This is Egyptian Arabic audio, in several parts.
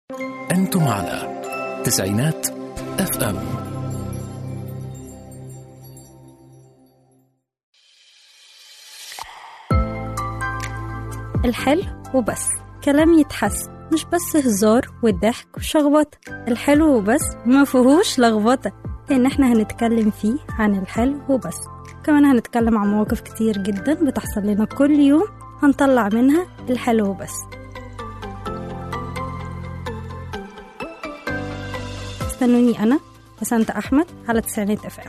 أنتم على تسعينات اف ام الحلو وبس كلام يتحس مش بس هزار والضحك وشخبطة الحلو وبس ما فيهوش لخبطة لأن احنا هنتكلم فيه عن الحلو وبس كمان هنتكلم عن مواقف كتير جدا بتحصل لنا كل يوم هنطلع منها الحلو وبس استنوني أنا بسنت أحمد على تسعينات اف ام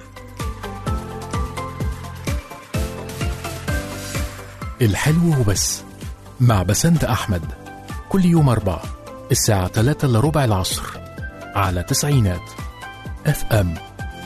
الحلو وبس مع بسنت أحمد كل يوم أربعة الساعة 3 إلا ربع العصر على تسعينات اف ام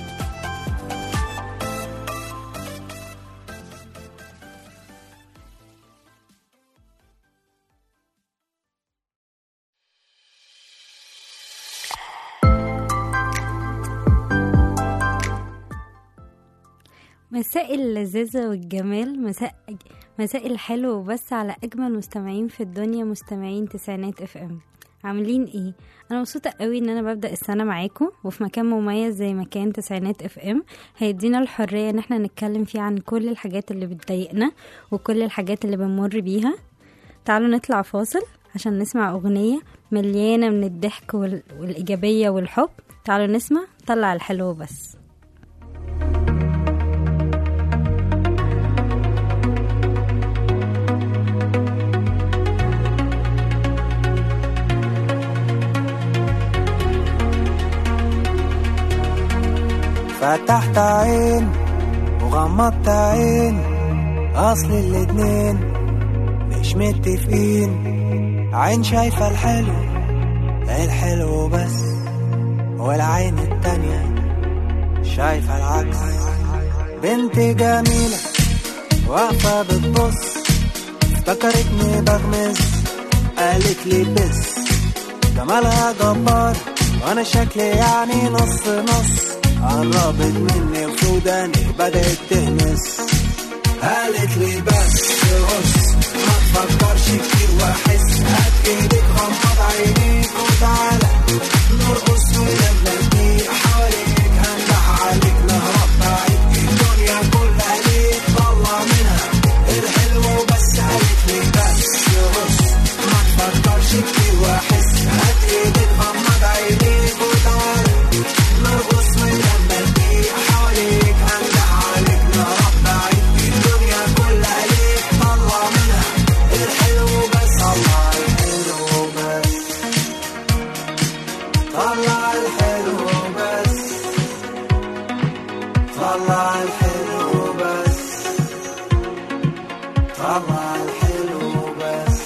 مساء اللذاذة والجمال مساء مساء الحلو وبس على أجمل مستمعين في الدنيا مستمعين تسعينات اف ام عاملين ايه انا مبسوطه قوي ان انا ببدا السنه معاكم وفي مكان مميز زي مكان تسعينات اف ام هيدينا الحريه ان احنا نتكلم فيه عن كل الحاجات اللي بتضايقنا وكل الحاجات اللي بنمر بيها تعالوا نطلع فاصل عشان نسمع اغنيه مليانه من الضحك وال... والايجابيه والحب تعالوا نسمع طلع الحلو بس فتحت عين وغمضت عين اصل الاتنين مش متفقين عين شايفة الحلو الحلو بس والعين التانية شايفة العكس بنت جميلة واقفة بتبص افتكرتني بغمز قالت لي بس جمالها جبار وانا شكلي يعني نص نص قربت مني وسوداني بدأت تهمس قالت لي بس بص ما تفكرش كتير واحس هات ايدك غمض عينيك وتعالى نرقص ونبلدي حواليك هندح عليك نهرب بعيد الدنيا كلها ليك طلع منها الحلو بس قالت لي بس بص ما تفكرش كتير واحس هات ايدك غمض عينيك وتعالى نرقص ونبلدي حواليك هندح عليك نهرب بعيد الدنيا كلها ليك طلع منها الحلو بس طلع الحلو بس طلع الحلو بس طلع الحلو بس طلع الحلو بس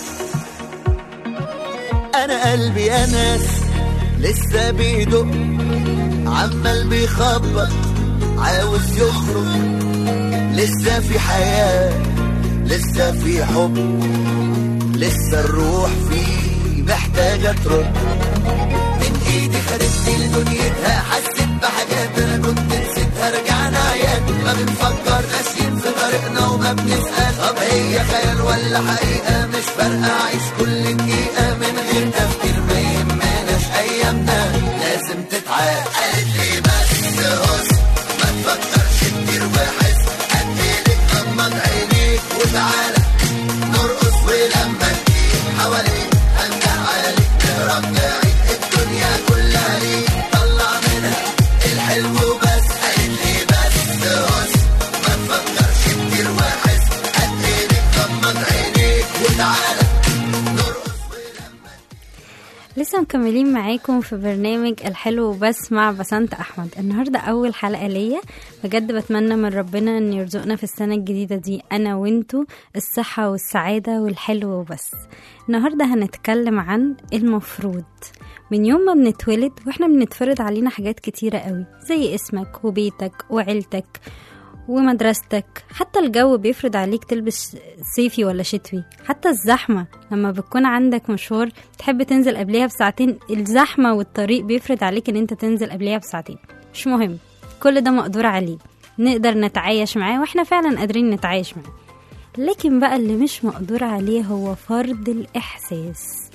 انا قلبي انس لسه بيدق عمال بيخبط عاوز يخرج لسه في حياة لسه في حب لسه الروح فيه محتاجة ترد من ايدي خدتني لدنيتها حسيت بحاجات انا كنت نسيتها رجعنا عيان ما بنفكر ناسيين في طريقنا وما بنسأل طب هي خيال ولا حقيقة مش فارقة عيش كل دقيقة من غير تفكير ما يهمناش ايامنا لازم تتعاد قالت لي بس هس ما تفكرش كتير وحس هات ايدك غمض عينيك وتعالى نرقص ولما تجيب حواليك هنجح عليك نهرب بعيد الدنيا كلها ليك طلع منها الحلو بس قالت لي بس هس ما تفكرش كتير وحس هات ايدك غمض عينيك وتعالى نرقص ولما لسه مكملين معاكم في برنامج الحلو بس مع بسنت احمد النهارده اول حلقه ليا بجد بتمنى من ربنا ان يرزقنا في السنه الجديده دي انا وانتو الصحه والسعاده والحلو وبس النهارده هنتكلم عن المفروض من يوم ما بنتولد واحنا بنتفرض علينا حاجات كتيره قوي زي اسمك وبيتك وعيلتك ومدرستك حتى الجو بيفرض عليك تلبس صيفي ولا شتوي حتى الزحمة لما بتكون عندك مشوار تحب تنزل قبلها بساعتين الزحمة والطريق بيفرض عليك ان انت تنزل قبلها بساعتين مش مهم كل ده مقدور عليه نقدر نتعايش معاه واحنا فعلا قادرين نتعايش معاه لكن بقى اللي مش مقدور عليه هو فرض الإحساس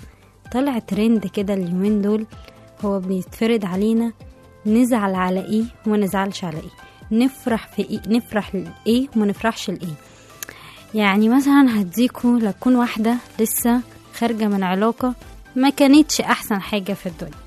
طلع ترند كده اليومين دول هو بيتفرض علينا نزعل على ايه وما نزعلش على ايه نفرح في ايه نفرح لايه وما نفرحش لايه يعني مثلا هديكوا لتكون واحدة لسه خارجة من علاقة ما كانتش أحسن حاجة في الدنيا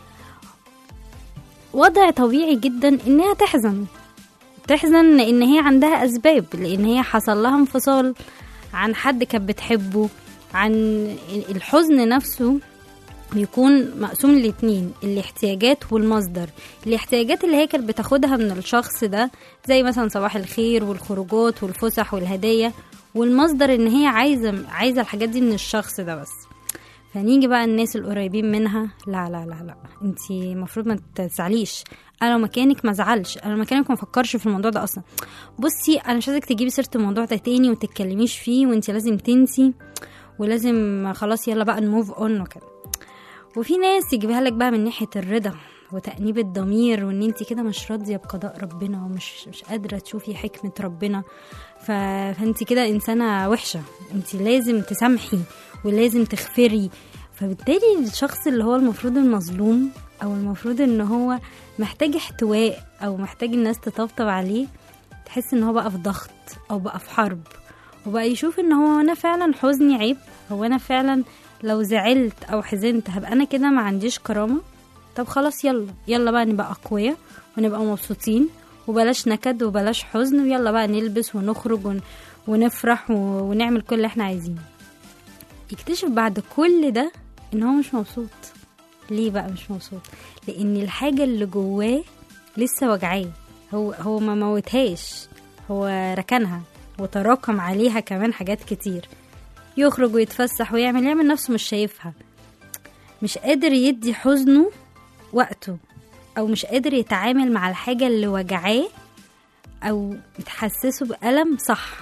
وضع طبيعي جدا إنها تحزن تحزن لأن هي عندها أسباب لأن هي حصل لها انفصال عن حد كانت بتحبه عن الحزن نفسه بيكون مقسوم لاتنين الاحتياجات والمصدر الاحتياجات اللي هي كانت بتاخدها من الشخص ده زي مثلا صباح الخير والخروجات والفسح والهدايا والمصدر ان هي عايزه عايزه الحاجات دي من الشخص ده بس فنيجي بقى الناس القريبين منها لا لا لا لا انتي المفروض ما تزعليش انا لو مكانك ما ازعلش انا لو مكانك ما افكرش في الموضوع ده اصلا بصي انا مش عايزك تجيبي سيره الموضوع ده تاني وتتكلميش فيه وانتي لازم تنسي ولازم خلاص يلا بقى نموف اون وكده وفي ناس يجيبها لك بقى من ناحيه الرضا وتأنيب الضمير وان انت كده مش راضيه بقضاء ربنا ومش مش قادره تشوفي حكمه ربنا ف... فانت كده انسانه وحشه انت لازم تسامحي ولازم تغفري فبالتالي الشخص اللي هو المفروض المظلوم او المفروض ان هو محتاج احتواء او محتاج الناس تطبطب عليه تحس ان هو بقى في ضغط او بقى في حرب وبقى يشوف ان هو انا فعلا حزني عيب هو انا فعلا لو زعلت او حزنت هبقى انا كده ما عنديش كرامه طب خلاص يلا يلا بقى نبقى اقوياء ونبقى مبسوطين وبلاش نكد وبلاش حزن ويلا بقى نلبس ونخرج ون... ونفرح و... ونعمل كل اللي احنا عايزينه يكتشف بعد كل ده ان هو مش مبسوط ليه بقى مش مبسوط لان الحاجه اللي جواه لسه وجعاه هو هو ما موتهاش هو ركنها وتراكم عليها كمان حاجات كتير يخرج ويتفسح ويعمل يعمل نفسه مش شايفها مش قادر يدي حزنه وقته او مش قادر يتعامل مع الحاجة اللي وجعاه او بتحسسه بألم صح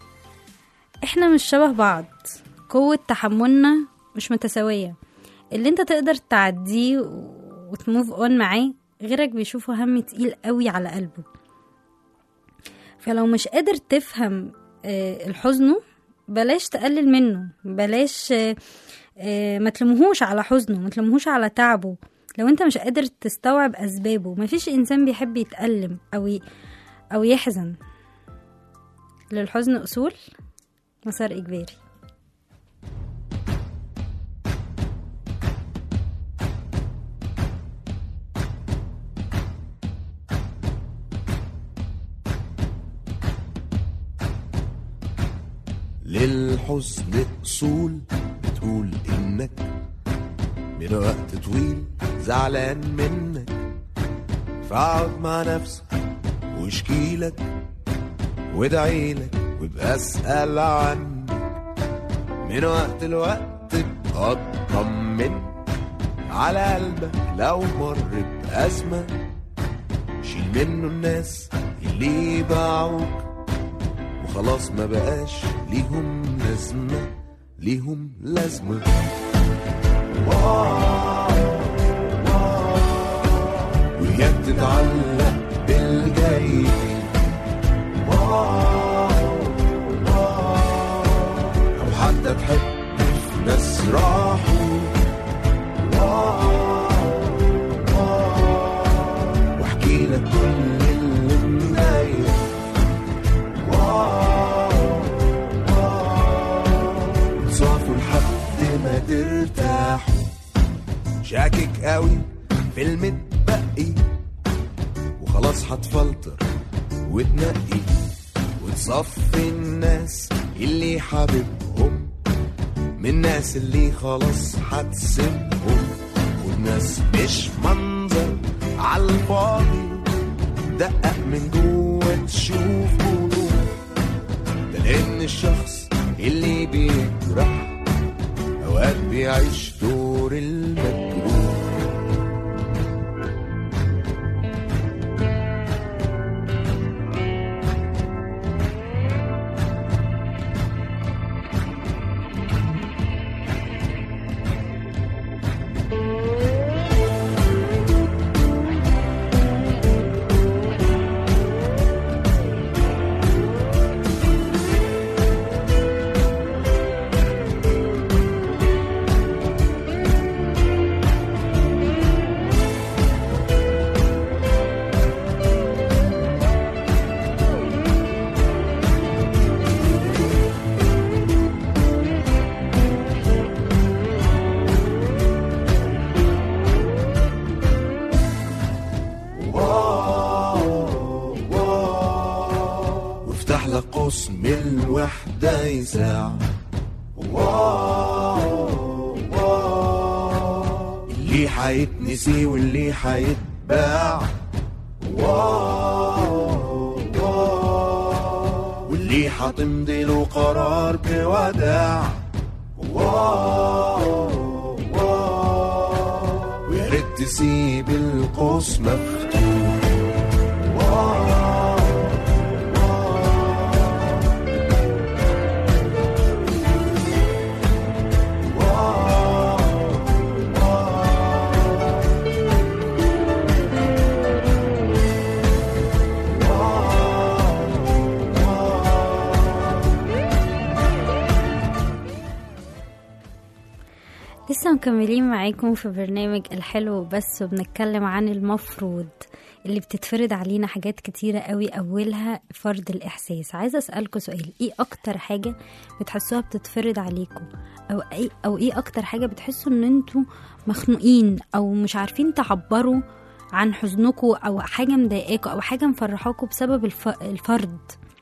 احنا مش شبه بعض قوة تحملنا مش متساوية اللي انت تقدر تعديه وتموف اون معاه غيرك بيشوفه هم تقيل قوي على قلبه فلو مش قادر تفهم آه، الحزنه بلاش تقلل منه بلاش آه، آه، ما تلمهوش على حزنه ما تلمهوش على تعبه لو انت مش قادر تستوعب اسبابه مفيش انسان بيحب يتألم او ي... او يحزن للحزن اصول مسار اجباري للحزن أصول بتقول إنك من وقت طويل زعلان منك فاقعد مع نفسك واشكيلك وادعيلك وابقى اسأل عنك من وقت لوقت ابقى اطمن على قلبك لو مر بأزمة شيل منه الناس اللي باعوك وخلاص ما بقاش ليهم لازمة ليهم لازمة وياك تتعلق بالجاي أو حتى تحب في ناس راحوا واحكي لك كل اللي مضايق تصافوا لحد ما ترتاحوا شاكك قوي في المتبقي وخلاص هتفلتر وتنقي وتصفي الناس اللي حاببهم من الناس اللي خلاص هتسيبهم والناس مش منظر عالفاضي دقق من جوه تشوف وضوح ده لان الشخص اللي بيجرح اوقات بيعيش دور المجروح للوحدة يساع واو واو اللي حيتنسي واللي حيتباع واو واو واللي حتمضي له قرار بوداع واو واو ويا ريت تسيب القوس مفتوح واو لسه مكملين معاكم في برنامج الحلو بس وبنتكلم عن المفروض اللي بتتفرض علينا حاجات كتيرة قوي أولها فرض الإحساس عايزة أسألكوا سؤال إيه أكتر حاجة بتحسوها بتتفرض عليكم أو إيه, أو إيه أكتر حاجة بتحسوا إن أنتوا مخنوقين أو مش عارفين تعبروا عن حزنكم أو حاجة مضايقاكوا أو حاجة مفرحاكوا بسبب الف... الفرض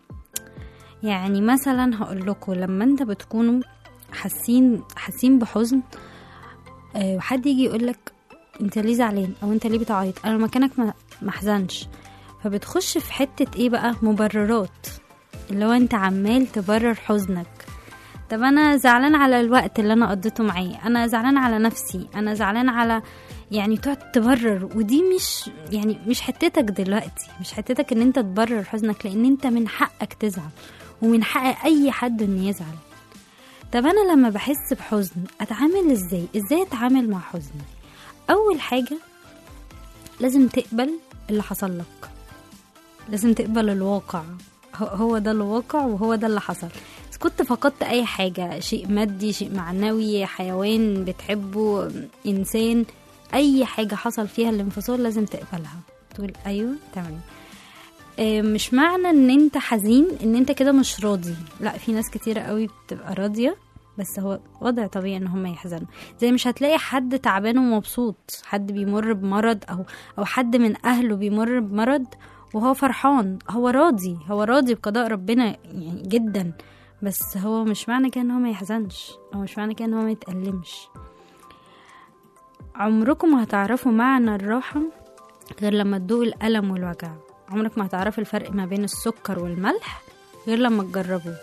يعني مثلا هقول لكم لما انت بتكونوا حاسين حاسين بحزن آه، وحد يجي يقول لك انت ليه زعلان او انت ليه بتعيط انا مكانك ما محزنش فبتخش في حتة ايه بقى مبررات اللي هو انت عمال تبرر حزنك طب انا زعلان على الوقت اللي انا قضيته معاه انا زعلان على نفسي انا زعلان على يعني تقعد تبرر ودي مش يعني مش حتتك دلوقتي مش حتتك ان انت تبرر حزنك لان انت من حقك تزعل ومن حق اي حد انه يزعل طب انا لما بحس بحزن اتعامل ازاي ازاي اتعامل مع حزني اول حاجه لازم تقبل اللي حصل لك لازم تقبل الواقع هو- هو ده الواقع وهو ده اللي حصل إذا كنت فقدت اي حاجه شيء مادي شيء معنوي حيوان بتحبه انسان اي حاجه حصل فيها الانفصال لازم تقبلها تقول ايوه تمام آه، مش معنى ان انت حزين ان انت كده مش راضي لا في ناس كتيرة قوي بتبقى راضية بس هو وضع طبيعي ان هم يحزنوا زي مش هتلاقي حد تعبان ومبسوط حد بيمر بمرض او او حد من اهله بيمر بمرض وهو فرحان هو راضي هو راضي بقضاء ربنا يعني جدا بس هو مش معنى كده ان هو ما يحزنش او مش معنى كده ان هو ما يتألمش عمركم ما هتعرفوا معنى الراحة غير لما تدوقوا الألم والوجع عمرك ما هتعرفي الفرق ما بين السكر والملح غير لما تجربوه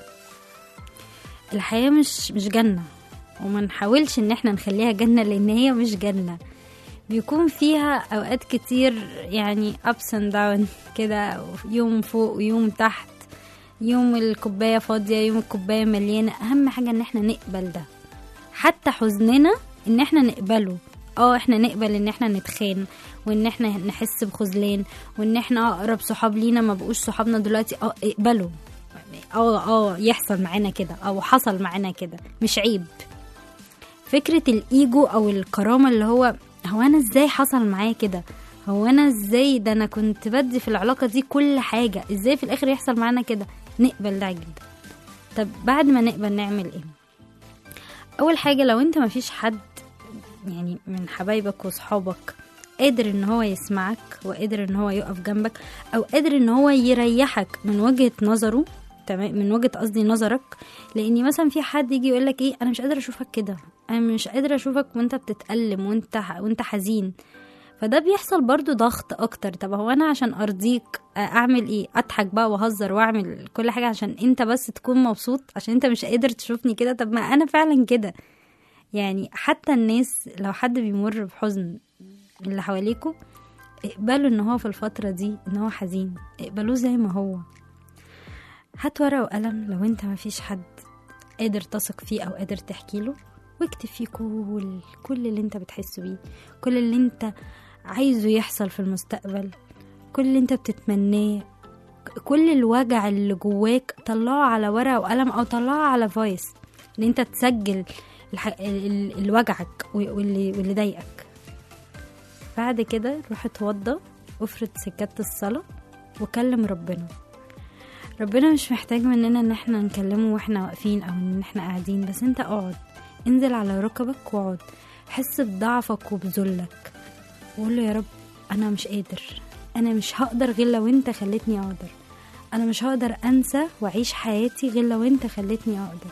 الحياة مش مش جنة وما نحاولش ان احنا نخليها جنة لان هي مش جنة بيكون فيها اوقات كتير يعني ups and down كده يوم فوق ويوم تحت يوم الكوباية فاضية يوم الكوباية مليانة اهم حاجة ان احنا نقبل ده حتى حزننا ان احنا نقبله اه احنا نقبل ان احنا نتخان وان احنا نحس بخذلان وان احنا اقرب صحاب لينا ما بقوش صحابنا دلوقتي اه اقبله اه اه يحصل معانا كده او حصل معانا كده مش عيب فكرة الايجو او الكرامة اللي هو هو انا ازاي حصل معايا كده هو انا ازاي ده انا كنت بدي في العلاقة دي كل حاجة ازاي في الاخر يحصل معانا كده نقبل ده جدا طب بعد ما نقبل نعمل ايه اول حاجة لو انت مفيش حد يعني من حبايبك وصحابك قادر ان هو يسمعك وقادر ان هو يقف جنبك او قادر ان هو يريحك من وجهة نظره تمام من وجهة قصدي نظرك لاني مثلا في حد يجي يقول لك ايه انا مش قادر اشوفك كده انا مش قادر اشوفك وانت بتتألم وانت وانت حزين فده بيحصل برضو ضغط اكتر طب هو انا عشان ارضيك اعمل ايه اضحك بقى واهزر واعمل كل حاجه عشان انت بس تكون مبسوط عشان انت مش قادر تشوفني كده طب ما انا فعلا كده يعني حتى الناس لو حد بيمر بحزن اللي حواليكوا اقبلوا ان هو في الفترة دي ان هو حزين اقبلوه زي ما هو هات ورقة وقلم لو انت مفيش حد قادر تثق فيه او قادر تحكي له واكتب فيه كل كل اللي انت بتحس بيه كل اللي انت عايزه يحصل في المستقبل كل اللي انت بتتمناه كل الوجع اللي جواك طلعه على ورقة وقلم او طلعه على فويس ان انت تسجل الح... ال... ال... الوجعك واللي واللي ضايقك بعد كده روح اتوضى وافرد سجادة الصلاة وكلم ربنا ربنا مش محتاج مننا ان احنا نكلمه واحنا واقفين او ان احنا قاعدين بس انت اقعد انزل على ركبك واقعد حس بضعفك وبذلك وقول له يا رب انا مش قادر انا مش هقدر غير لو انت خلتني اقدر انا مش هقدر انسى واعيش حياتي غير لو انت خلتني اقدر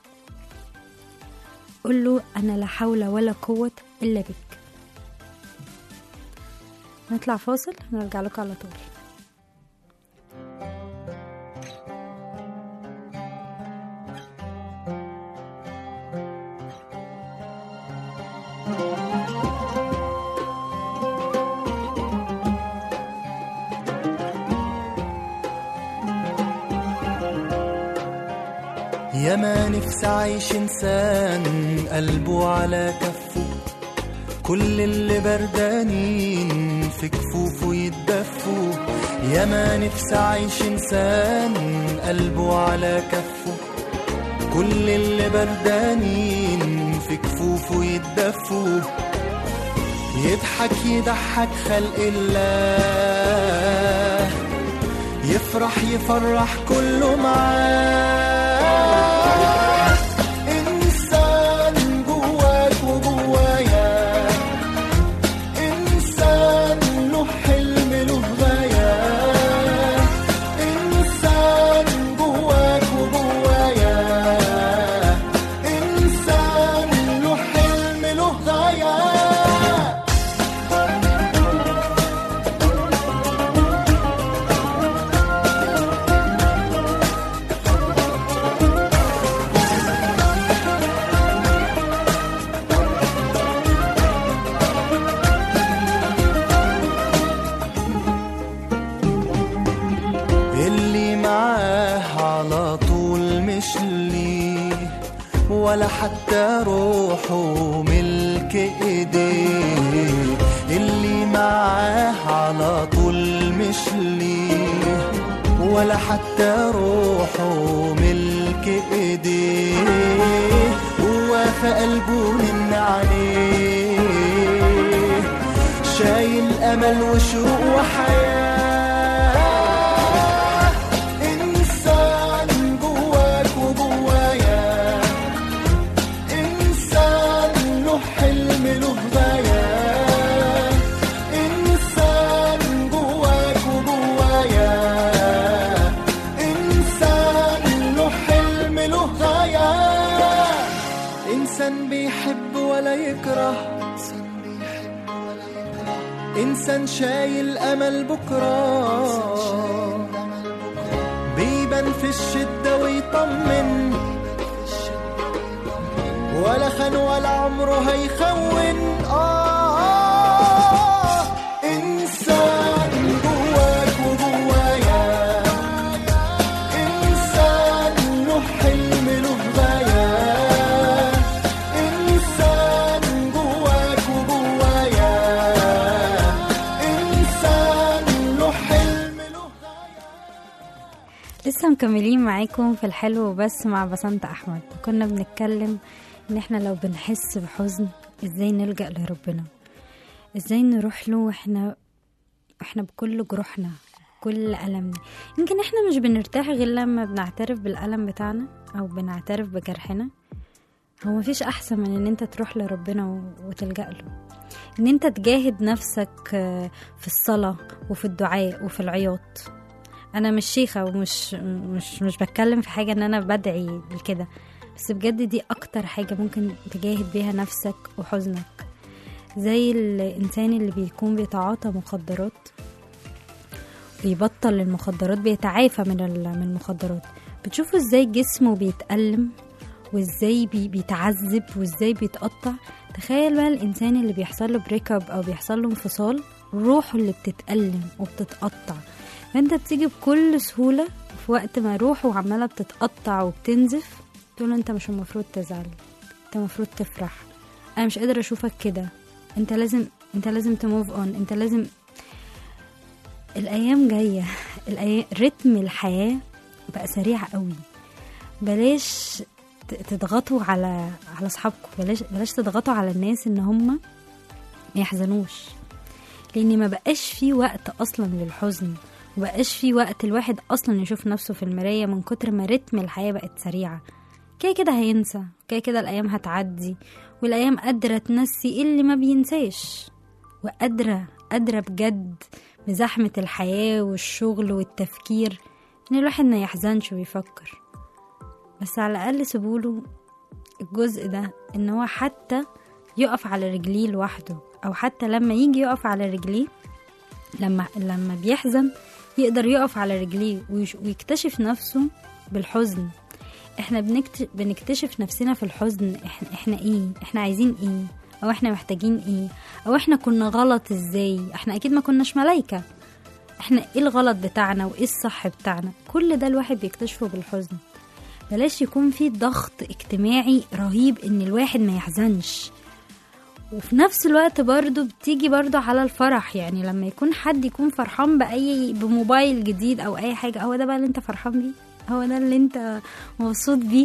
قول له انا لا حول ولا قوه الا بك نطلع فاصل نرجع لكم على طول يا ما نفسي اعيش انسان قلبه على كفه كل اللي بردانين في كفوفه يتدفوا يا ما نفسي اعيش انسان قلبه على كفه كل اللي بردانين في كفوفه يتدفوا يضحك يضحك خلق الله يفرح يفرح كله معاه إنسان جواك وجوايا إنسان له حلم له غاية إنسان جواك وجوايا إنسان له حلم له غاية اللي معاه على طول مش ليه ولا حتى روحه ملك ايديه اللي معاه على طول مش ليه ولا حتى روحه ملك ايديه هو في قلبه من عليه شايل امل وشوق وحياه انسان جواك وجوايا انسان له حلم له غايه انسان جواك وجوايا انسان له حلم له غايه انسان بيحب ولا يكره إنسان شايل أمل بكرة بيبان في الشدة ويطمن ولا خان ولا عمره هيخون آه إنسان جواك وجوايا إنسان له حلم له غاية إنسان جواك وجوايا إنسان له حلم له غاية لسه مكملين معاكم في الحلو بس مع بسنت احمد كنا بنتكلم ان احنا لو بنحس بحزن ازاي نلجأ لربنا ازاي نروح له واحنا احنا بكل جروحنا كل ألمنا يمكن احنا مش بنرتاح غير لما بنعترف بالألم بتاعنا أو بنعترف بجرحنا هو مفيش أحسن من إن أنت تروح لربنا و- وتلجأ له إن أنت تجاهد نفسك آه، في الصلاة وفي الدعاء وفي العياط أنا مش شيخة ومش مش مش بتكلم في حاجة إن أنا بدعي لكده بس بجد دي أكتر حاجة ممكن تجاهد بيها نفسك وحزنك زي الإنسان اللي بيكون بيتعاطى مخدرات بيبطل المخدرات بيتعافى من ال- من المخدرات بتشوفوا ازاي جسمه بيتألم وازاي بي بيتعذب وازاي بيتقطع تخيل بقى الانسان اللي بيحصل له بريك اب او بيحصل له انفصال روحه اللي بتتألم وبتتقطع فانت بتيجي بكل سهولة في وقت ما روحه عمالة بتتقطع وبتنزف تقول له انت مش المفروض تزعل انت المفروض تفرح انا مش قادرة اشوفك كده انت لازم انت لازم تموف اون انت لازم الايام جايه الأي... رتم الحياه بقى سريع قوي بلاش ت- تضغطوا على على اصحابكم بلاش بلاش تضغطوا على الناس ان هم ما يحزنوش لان ما بقاش في وقت اصلا للحزن وبقاش في وقت الواحد اصلا يشوف نفسه في المرايه من كتر ما رتم الحياه بقت سريعه كده كده هينسى كده كده الايام هتعدي والايام قادره تنسي اللي ما بينساش وقادره قادره بجد بزحمه الحياه والشغل والتفكير ان الواحد ما يحزنش ويفكر بس على الاقل سيبوله الجزء ده ان هو حتى يقف على رجليه لوحده او حتى لما يجي يقف على رجليه لما لما بيحزن يقدر يقف على رجليه ويش- ويكتشف نفسه بالحزن احنا بنكت... بنكتشف نفسنا في الحزن احنا, احنا ايه احنا عايزين ايه او احنا محتاجين ايه او احنا كنا غلط ازاي احنا اكيد ما كناش ملايكة احنا ايه الغلط بتاعنا وايه الصح بتاعنا كل ده الواحد بيكتشفه بالحزن بلاش يكون في ضغط اجتماعي رهيب ان الواحد ما يحزنش وفي نفس الوقت برضو بتيجي برضو على الفرح يعني لما يكون حد يكون فرحان بأي بموبايل جديد أو أي حاجة هو ده بقى اللي انت فرحان بيه هو ده اللي انت مبسوط بيه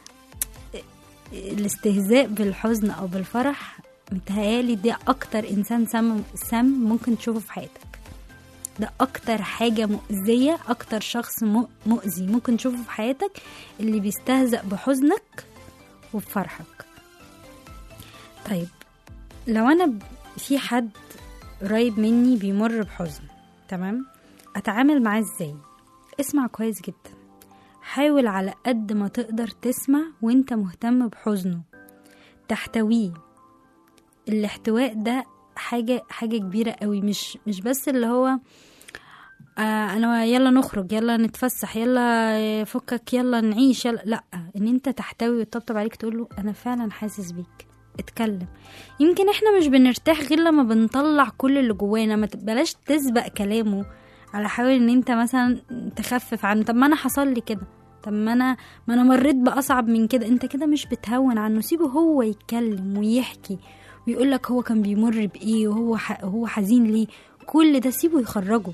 الاستهزاء بالحزن أو بالفرح متهيالي ده أكتر إنسان سم سم ممكن تشوفه في حياتك ده أكتر حاجة مؤذية أكتر شخص مؤ- مؤذي ممكن تشوفه في حياتك اللي بيستهزأ بحزنك وبفرحك طيب لو انا ب- في حد قريب مني بيمر بحزن تمام اتعامل معاه ازاي اسمع كويس جدا حاول على قد ما تقدر تسمع وانت مهتم بحزنه تحتويه الاحتواء ده حاجة حاجة كبيرة قوي مش مش بس اللي هو آه انا يلا نخرج يلا نتفسح يلا فكك يلا نعيش يلا لا ان انت تحتوي وتطبطب عليك تقول له انا فعلا حاسس بيك اتكلم يمكن احنا مش بنرتاح غير لما بنطلع كل اللي جوانا ما تبلاش تسبق كلامه على حاول ان انت مثلا تخفف عنه طب ما انا حصل لي كده طب ما انا ما انا مريت باصعب من كده انت كده مش بتهون عنه سيبه هو يتكلم ويحكي ويقول لك هو كان بيمر بايه وهو ح... هو حزين ليه كل ده سيبه يخرجه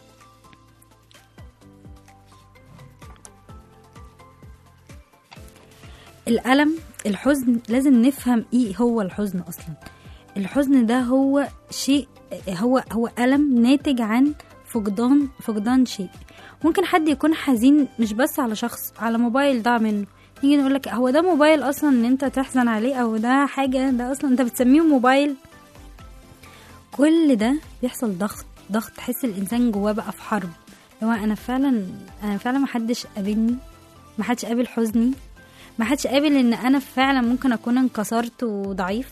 الألم الحزن لازم نفهم ايه هو الحزن اصلا الحزن ده هو شيء هو هو ألم ناتج عن فقدان فقدان شيء ممكن حد يكون حزين مش بس على شخص على موبايل ضاع منه نيجي نقول لك هو ده موبايل اصلا ان انت تحزن عليه او ده حاجه ده اصلا انت بتسميه موبايل كل ده بيحصل ضغط ضغط تحس الانسان جواه بقى في حرب لو انا فعلا انا فعلا محدش قابلني محدش قابل حزني محدش قابل ان انا فعلا ممكن اكون انكسرت وضعيف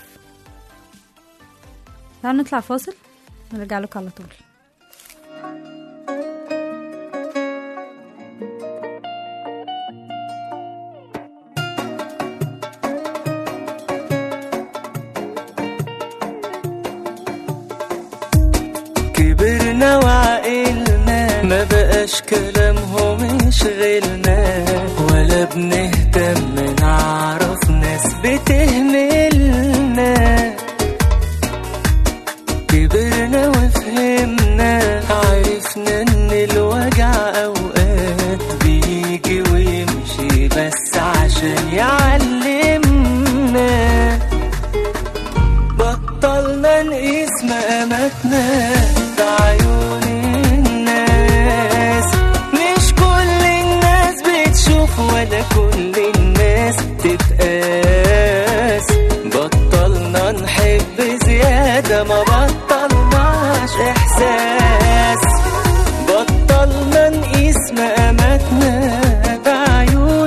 تعالوا نطلع فاصل ونرجع لكم على طول كبرنا وعقلنا ما بقاش كلامهم يشغلنا ولا بنهتم نعرف ناس بتهملنا كبرنا وفهمنا عرفنا ان الوجع اوقات بيجي ويمشي بس عشان يعلمنا بطلنا نقيس مقاماتنا بعيون الناس مش كل الناس بتشوف ولا كل الناس تتقاس بطلنا نحب زيادة ما بطلناش إحساس بطلنا نقيس مقاماتنا بعيون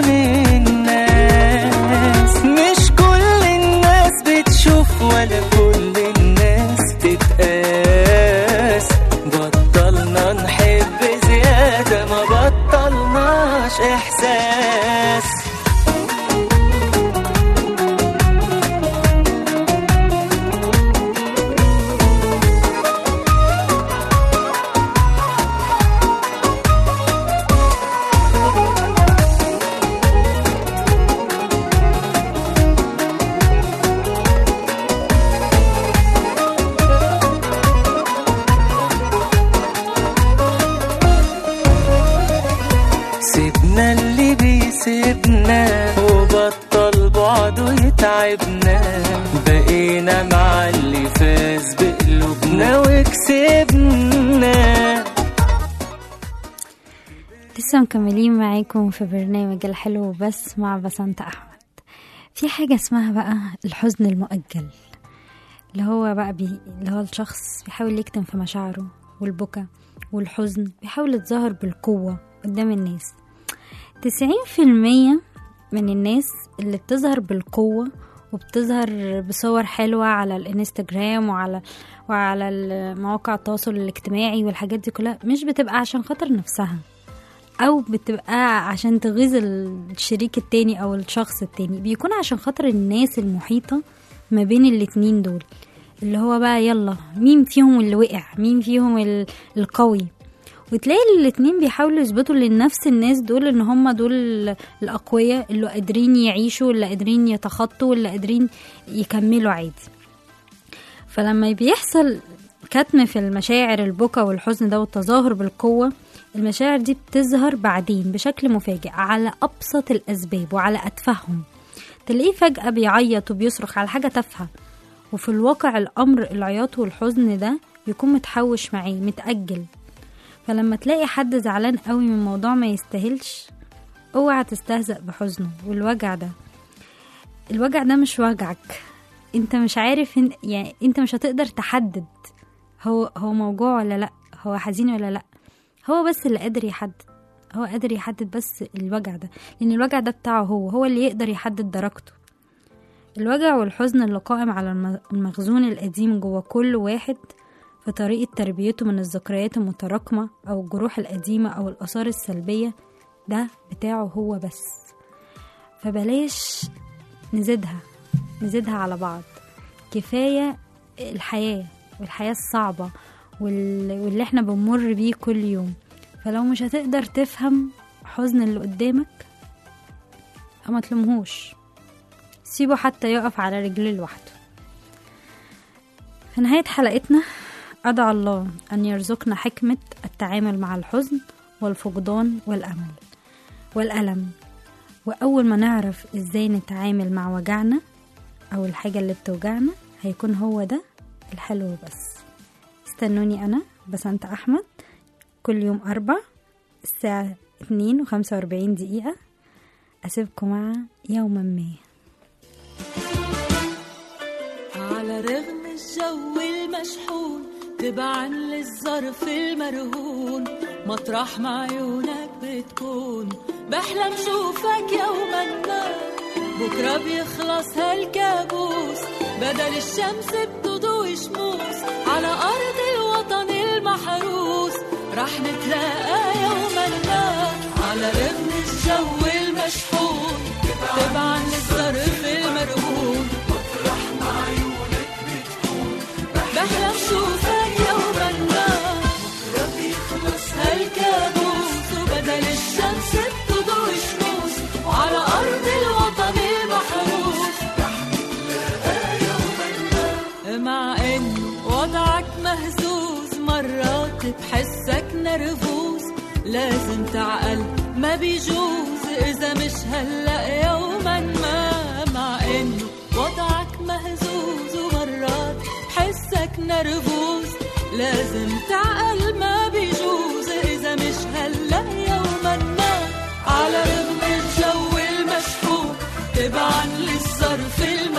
الناس مش كل الناس بتشوف ولا كل الناس تتقاس بطلنا نحب زيادة ما بطلناش إحساس سيبنا اللي بيسيبنا وبطل بعده يتعبنا بقينا مع اللي فاز بقلوبنا وكسبنا لسه مكملين معاكم في برنامج الحلو بس مع بسنت احمد في حاجه اسمها بقى الحزن المؤجل اللي هو بقى بي... اللي هو الشخص بيحاول يكتم في مشاعره والبكا والحزن بيحاول يتظاهر بالقوه قدام الناس تسعين في المية من الناس اللي بتظهر بالقوة وبتظهر بصور حلوة على الانستجرام وعلى وعلى ال- مواقع التواصل الاجتماعي والحاجات دي كلها مش بتبقى عشان خاطر نفسها او بتبقى عشان تغيظ الشريك التاني او الشخص التاني بيكون عشان خاطر الناس المحيطة ما بين الاتنين دول اللي هو بقى يلا مين فيهم اللي وقع مين فيهم ال- القوي وتلاقي الاتنين بيحاولوا يثبتوا لنفس الناس دول ان هم دول الاقوياء اللي قادرين يعيشوا اللي قادرين يتخطوا اللي قادرين يكملوا عادي فلما بيحصل كتم في المشاعر البكا والحزن ده والتظاهر بالقوة المشاعر دي بتظهر بعدين بشكل مفاجئ على أبسط الأسباب وعلى أتفههم تلاقيه فجأة بيعيط وبيصرخ على حاجة تافهة وفي الواقع الأمر العياط والحزن ده بيكون متحوش معاه متأجل فلما تلاقي حد زعلان قوي من موضوع ما يستاهلش اوعى تستهزأ بحزنه والوجع ده الوجع ده مش وجعك انت مش عارف إن يعني انت مش هتقدر تحدد هو هو موجوع ولا لا هو حزين ولا لا هو بس اللي قادر يحدد هو قادر يحدد بس الوجع ده لان الوجع ده بتاعه هو هو اللي يقدر يحدد درجته الوجع والحزن اللي قائم على الم- المخزون القديم جوه كل واحد في طريقة تربيته من الذكريات المتراكمة أو الجروح القديمة أو الآثار السلبية ده بتاعه هو بس فبلاش نزيدها نزيدها على بعض كفاية الحياة والحياة الصعبة وال... واللي احنا بنمر بيه كل يوم فلو مش هتقدر تفهم حزن اللي قدامك ما تلومهوش سيبه حتى يقف على رجليه لوحده في نهاية حلقتنا أدعى الله أن يرزقنا حكمة التعامل مع الحزن والفقدان والأمل والألم وأول ما نعرف إزاي نتعامل مع وجعنا أو الحاجة اللي بتوجعنا هيكون هو ده الحلو بس استنوني أنا بسنت أحمد كل يوم أربع الساعة اتنين وخمسة وأربعين دقيقة أسيبكم مع يوما ما على رغم الجو المشحون تبعا للظرف المرهون مطرح ما عيونك بتكون بحلم شوفك يوما ما بكرة بيخلص هالكابوس بدل الشمس بتضوي شموس على أرض الوطن المحروس رح نتلاقى يوما ما على رغم الجو المشحون تبعا للظرف المرهون بحلم شوفك يوما ما ربي يخلص هالكابوس وبدل الشمس بتضوي شموس على أرض الوطن المحروس مع إنه وضعك مهزوز مرات بحسك نرفوز لازم تعقل ما بيجوز إذا مش هلأ يوما ما مع إنه وضعك مهزوز ومرات بحسك نرفوز لازم تعقل ما بيجوز إذا مش هلأ يوما ما على رغم الجو المشحون تبعا للظرف الم